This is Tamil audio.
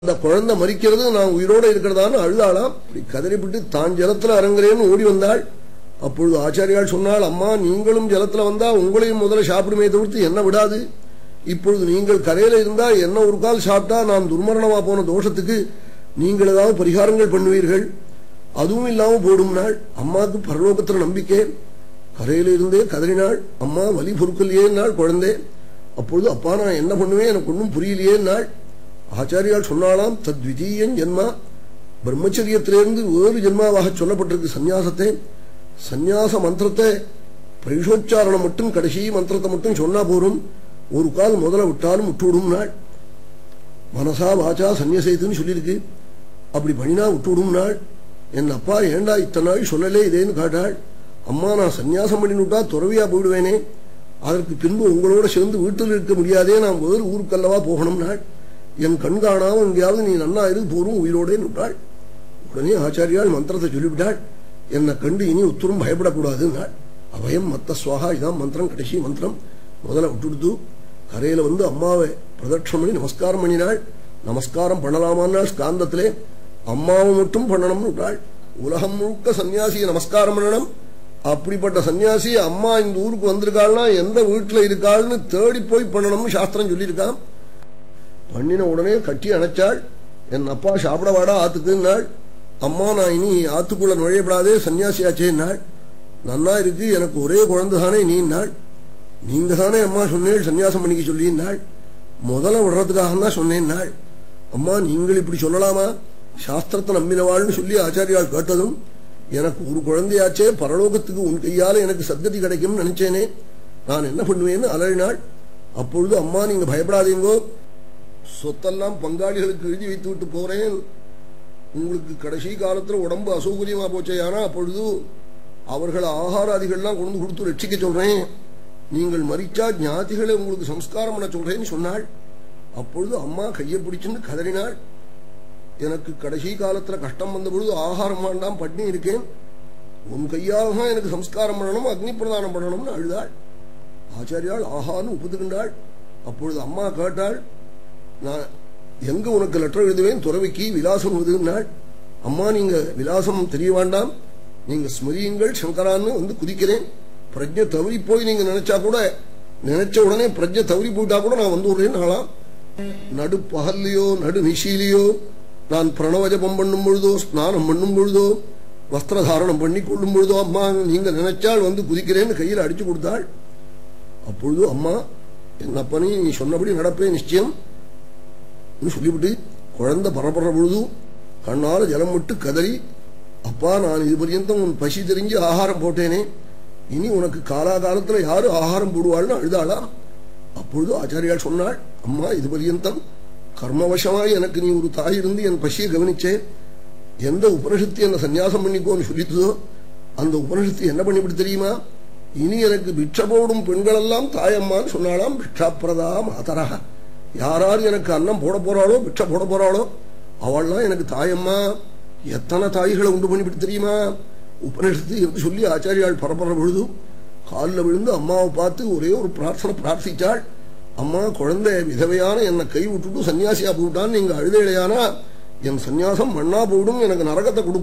அந்த குழந்தை மறிக்கிறது நான் உயிரோட இருக்கிறதான்னு அழுதாளாம் இப்படி கதறிவிட்டு தான் ஜலத்துல அரங்குறேன்னு ஓடி வந்தாள் அப்பொழுது ஆச்சாரியால் சொன்னாள் அம்மா நீங்களும் ஜலத்துல வந்தா உங்களையும் முதல்ல சாப்பிடுமே தவிர்த்து என்ன விடாது இப்பொழுது நீங்கள் கரையில இருந்தா என்ன ஒரு கால் சாப்பிட்டா நான் துர்மரணமா போன தோஷத்துக்கு நீங்கள் ஏதாவது பரிகாரங்கள் பண்ணுவீர்கள் அதுவும் இல்லாம போடும் நாள் அம்மாவுக்கு பரலோகத்துல நம்பிக்கை கரையில இருந்தே கதறினாள் அம்மா வலி பொறுக்கலையே நாள் குழந்தை அப்பொழுது அப்பா நான் என்ன பண்ணுவேன் எனக்கு ஒன்றும் புரியலையே நாள் ஆச்சாரியால் சொன்னாலாம் தத்விதீயன் ஜென்மா பிரம்மச்சரியத்திலிருந்து வேறு ஜென்மாவாக சொல்லப்பட்டிருக்கு சந்நியாசத்தை சந்நியாச மந்திரத்தை பிரயோச்சாரணம் மட்டும் கடைசி மந்திரத்தை மட்டும் சொன்னா போரும் ஒரு கால் முதல்ல விட்டாலும் விட்டுவிடும் நாள் மனசா வாச்சா சந்நியசைத்துன்னு சொல்லியிருக்கு அப்படி பண்ணினா விட்டுவிடும் நாள் என் அப்பா ஏண்டா இத்தனை நாள் சொல்லலே இதேன்னு காட்டாள் அம்மா நான் சந்நியாசம் பண்ணி விட்டா துறவியா போயிடுவேனே அதற்கு பின்பு உங்களோட சேர்ந்து வீட்டில் இருக்க முடியாதே நான் வேறு ஊருக்கல்லவா போகணும் நாள் என் கண் காணாம எங்கேயாவது நீ நன்னா இரு போரும் உயிரோடே விட்டாள் உடனே ஆச்சாரியால் மந்திரத்தை சொல்லிவிட்டாள் என்னை கண்டு இனி உத்தரும் பயப்படக்கூடாது நாள் அபயம் மத்த சுவாகா இதான் மந்திரம் கடைசி மந்திரம் முதல்ல விட்டுடுத்து கரையில வந்து அம்மாவை பிரதட்சணம் பண்ணி நமஸ்காரம் பண்ணினாள் நமஸ்காரம் பண்ணலாமான்னா ஸ்காந்தத்திலே அம்மாவை மட்டும் பண்ணணும்னு விட்டாள் உலகம் முழுக்க சன்னியாசியை நமஸ்காரம் பண்ணணும் அப்படிப்பட்ட சன்னியாசி அம்மா இந்த ஊருக்கு வந்திருக்காள்னா எந்த வீட்டுல இருக்காள்னு தேடி போய் பண்ணணும்னு சாஸ்திரம் சொல்லியிருக்கான் பண்ணின உடனே கட்டி அணைச்சாள் என் அப்பா சாப்பிட வாடா ஆத்துக்குன்னாள் அம்மா நான் இனி ஆத்துக்குள்ள நுழையப்படாதே சன்னியாசியாச்சேன்னாள் நன்னா இருக்கு எனக்கு ஒரே குழந்தை தானே நீன்னாள் நீங்க தானே அம்மா சொன்னேள் சன்னியாசம் பண்ணிக்க சொல்லினாள் முதல்ல விடுறதுக்காக தான் சொன்னேன்னாள் அம்மா நீங்கள் இப்படி சொல்லலாமா சாஸ்திரத்தை நம்பினவாள்னு சொல்லி ஆச்சாரியால் கேட்டதும் எனக்கு ஒரு குழந்தையாச்சே பரலோகத்துக்கு உன் கையால எனக்கு சத்கதி கிடைக்கும்னு நினைச்சேனே நான் என்ன பண்ணுவேன்னு அலறினாள் அப்பொழுது அம்மா நீங்க பயப்படாதீங்கோ சொத்தெல்லாம் பங்காளிகளுக்கு எழுதி வைத்து விட்டு போறேன் உங்களுக்கு கடைசி காலத்துல உடம்பு அசௌகரியமா போச்சே ஆனா அப்பொழுது அவர்கள் ஆகாராதிகள்லாம் கொண்டு கொடுத்து ரட்சிக்க சொல்றேன் நீங்கள் மறிச்சா ஞாதிகளை உங்களுக்கு சம்ஸ்காரம் பண்ண சொல்றேன்னு சொன்னாள் அப்பொழுது அம்மா கையை பிடிச்சுன்னு கதறினாள் எனக்கு கடைசி காலத்துல கஷ்டம் வந்த பொழுது ஆகாரம் வேண்டாம் பண்ணி இருக்கேன் உன் கையாக தான் எனக்கு சம்ஸ்காரம் பண்ணணும் அக்னி பிரதானம் பண்ணணும்னு அழுதாள் ஆச்சாரியாள் ஆஹான்னு ஒப்புத்துக்கின்றாள் அப்பொழுது அம்மா கேட்டாள் நான் எங்க உனக்கு லெட்டர் எழுதுவேன் துறவிக்கு விலாசம் எழுதுனாள் அம்மா நீங்க விலாசம் தெரிய வேண்டாம் நீங்க ஸ்மரியுங்கள் சங்கரான்னு வந்து குதிக்கிறேன் பிரஜை தவறி போய் நீங்க நினைச்சா கூட நினைச்ச உடனே பிரஜை தவறி போயிட்டா கூட நான் வந்து விடுறேன் நாளாம் நடு பகல்லையோ நடு நிஷிலையோ நான் பிரணவ ஜபம் பண்ணும் பொழுதோ ஸ்நானம் பண்ணும் பொழுதோ வஸ்திரதாரணம் பண்ணி கொள்ளும் பொழுதோ அம்மா நீங்க நினைச்சால் வந்து குதிக்கிறேன்னு கையில் அடிச்சு கொடுத்தாள் அப்பொழுது அம்மா என் அப்பனே நீ சொன்னபடி நடப்பேன் நிச்சயம் சொல்லிவிட்டு குழந்தை பரப்படுற பொழுது கண்ணால ஜலம் விட்டு கதறி அப்பா நான் இது பர்யந்தம் உன் பசி தெரிஞ்சு ஆகாரம் போட்டேனே இனி உனக்கு காலாகாலத்துல யாரு ஆகாரம் போடுவாள்னு அழுதாளா அப்பொழுது ஆச்சாரியால் சொன்னாள் அம்மா இது பர்யந்தம் கர்மவசமாய் எனக்கு நீ ஒரு தாய் இருந்து என் பசியை கவனிச்சே எந்த உபனிஷத்து என்ன சந்நியாசம் பண்ணிக்கோன்னு சொல்லித்ததோ அந்த உபனிஷத்து என்ன பண்ணிவிட்டு தெரியுமா இனி எனக்கு பிட்ச போடும் பெண்களெல்லாம் தாயம்மான்னு சொன்னாலாம் பிட்சாப்பிரதா மாதரா யாரார் எனக்கு அன்னம் போட போறாளோ பிட்சை போட போறாளோ அவள்லாம் எனக்கு தாயம்மா எத்தனை தாய்களை உண்டு பண்ணிவிட்டு தெரியுமா உபனிஷத்து என்று சொல்லி ஆச்சாரியால் பரப்புற பொழுது காலில் விழுந்து அம்மாவை பார்த்து ஒரே ஒரு பிரார்த்தனை பிரார்த்திச்சாள் அம்மா குழந்தை விதவையான என்னை கை விட்டுட்டு சன்னியாசியா போட்டான்னு நீங்க அழுதையிலையானா என் சன்னியாசம் மண்ணா போடும் எனக்கு நரகத்தை கொடுக்கும்